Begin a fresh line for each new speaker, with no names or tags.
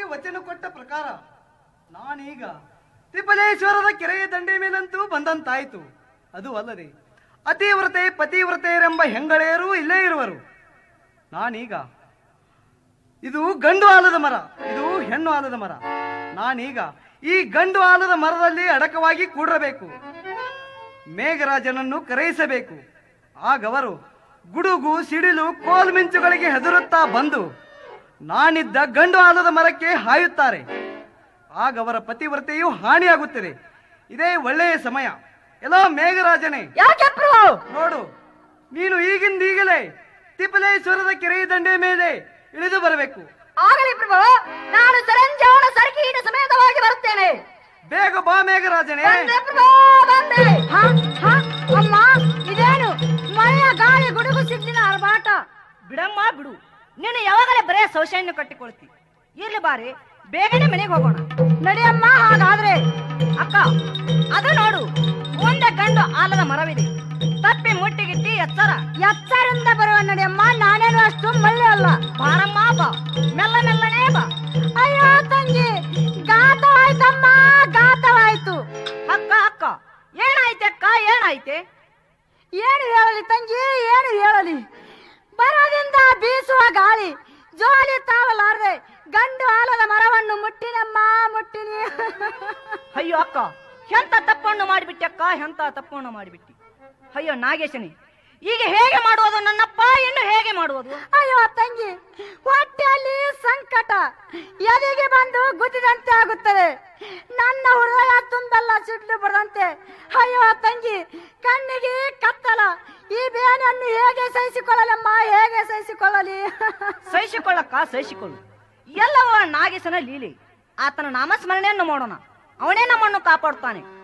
ವಚನ ಕೊಟ್ಟ ಪ್ರಕಾರ ನಾನೀಗ ತ್ರಿಪಲೇಶ್ವರದ ಕೆರೆಯ ದಂಡೆ ಮೇಲಂತೂ ಬಂದಂತಾಯಿತು ಅದು ಅಲ್ಲದೆ ಅತಿವ್ರತೆ ಪತಿವ್ರತೆಯರೆಂಬ ಹೆಂಗಳೆಯರೂ ಇಲ್ಲೇ ಇರುವರು ನಾನೀಗ ಇದು ಗಂಡು ಆಲದ ಮರ ಇದು ಹೆಣ್ಣು ಆಲದ ಮರ ನಾನೀಗ ಈ ಗಂಡು ಆಲದ ಮರದಲ್ಲಿ ಅಡಕವಾಗಿ ಕೂಡಬೇಕು ಮೇಘರಾಜನನ್ನು ಕರೆಯಿಸಬೇಕು ಆಗವರು ಗುಡುಗು ಸಿಡಿಲು ಕೋಲ್ಮಿಂಚುಗಳಿಗೆ ಹೆದರುತ್ತಾ ಬಂದು ನಾನಿದ್ದ ಗಂಡು ಆಲದ ಮರಕ್ಕೆ ಹಾಯುತ್ತಾರೆ ಆಗ ಅವರ ಪತಿವ್ರತೆಯು ಹಾನಿಯಾಗುತ್ತದೆ ಇದೇ ಒಳ್ಳೆಯ ಸಮಯ ಎಲ್ಲೋ ಮೇಘರಾಜನೇ
ಯಾಕೆ ಪ್ರಭು
ನೋಡು ನೀನು ಈಗಿಂದೀಗಲೇ ತಿಪ್ಪಲೇಶ್ವರದ ಕೆರೆಯ ದಂಡೆ ಮೇಲೆ ಇಳಿದು ಬರಬೇಕು
ಆಗಲಿ ಪ್ರಭು ನಾನು ಸರಂಜಾವಣ ಸರಕಿನ ಸಮೇತವಾಗಿ ಬರುತ್ತೇನೆ
ಬೇಗ ಬಾ ಮೇಘರಾಜನೇ
ಬಂದೆ ಪ್ರಭು ಬಂದೆ ಹ, ಹ, ಅಮ್ಮ ಇದೇನು ಮಳೆಯ ಗಾಳಿ ಗುಡುಗು ಸಿಡ್ಲಿನ ಅರಬಾಟ
ಬಿಡಮ್ಮ ಬಿಡು ನೀನು ಯಾವಾಗಲೇ ಬರೇ ಸೌಶನ್ಯ ಕಟ್ಟಿಕೊಳ್ತಿ ಇರ್ಲಿ ಬಾರಿ ಬೇಗನೆ ಮನೆಗೆ ಹೋಗೋಣ
ನಡಿಯಮ್ಮ ಹಾಗಾದ್ರೆ
ಅಕ್ಕ ಅದು ನೋಡು ಮುಂದೆ ಗಂಡು ಆಲದ ಮರವಿದೆ ತಪ್ಪಿ ಮುಟ್ಟಿಗಿಟ್ಟಿ ಎತ್ತರ
ಎಚ್ಚರಿಂದ ಬರುವ ನಡಿಯಮ್ಮ ನಾನೇನು ಅಷ್ಟು ಮಳ್ಳೆ ಅಲ್ಲ
ಬಾರಮ್ಮ ಬಾ ಮೆಲ್ಲ ಮೆಲ್ಲನೇ ಬಾ
ಅಯ್ಯೋ ತಂಗಿ ಗಾತವಾಯ್ತಮ್ಮ ಗಾತವಾಯ್ತು
ಅಕ್ಕ ಅಕ್ಕ ಏನಾಯ್ತೆ ಅಕ್ಕ ಏನಾಯ್ತೆ
ಏನು ಹೇಳಲಿ ತಂಗಿ ಏನು ಹೇಳಲಿ ಬರದಿಂದ ಬೀಸುವ ಗಾಳಿ ಜೋಲಿ ತಾವಲಾರದೆ ಗಂಡು ಆಲದ ಮರವನ್ನು ಮುಟ್ಟಿನಮ್ಮ ಮುಟ್ಟಿನಿ
ಅಯ್ಯೋ ಅಕ್ಕ ಎಂತ ತಪ್ಪನ್ನು ಮಾಡಿಬಿಟ್ಟಿ ಅಕ್ಕ ಎಂತ ತಪ್ಪನ್ನು ಮಾಡಿಬಿಟ್ಟಿ ಅಯ್ಯೋ ನಾಗೇಶನಿ ಈಗ ಹೇಗೆ ಮಾಡುವುದು ನನ್ನಪ್ಪ ಇನ್ನು ಹೇಗೆ ಮಾಡುವುದು
ಅಯ್ಯೋ ತಂಗಿ ಹೊಟ್ಟೆಯಲ್ಲಿ ಸಂಕಟ ಎದೆಗೆ ಬಂದು ಗುದ್ದಿದಂತೆ ಆಗುತ್ತದೆ ನನ್ನ ಹೃದಯ ತುಂಬೆಲ್ಲ ಸಿಡ್ಲು ಬರದಂತೆ ಅಯ್ಯೋ ತಂಗಿ ಕಣ್ಣಿಗೆ ಕತ್ತಲ ಈ ಬೇನೆಯನ್ನು ಹೇಗೆ ಸಹಿಸಿಕೊಳ್ಳಲಮ್ಮ ಹೇಗೆ ಸಹಿಸಿಕೊಳ್ಳಲಿ
ಸಹಿಸಿಕೊಳ್ಳಕ್ಕ ಸಹಿಸಿಕೊಳ್ಳು ಎಲ್ಲವ ನಾಗೇಶನ ಲೀಲೆ ಆತನ ನಾಮಸ್ಮರಣೆಯನ್ನು ಮಾಡೋಣ ಅವನೇ ನಮ್ಮನ್ನು ಕಾಪಾಡುತ್ತಾನೆ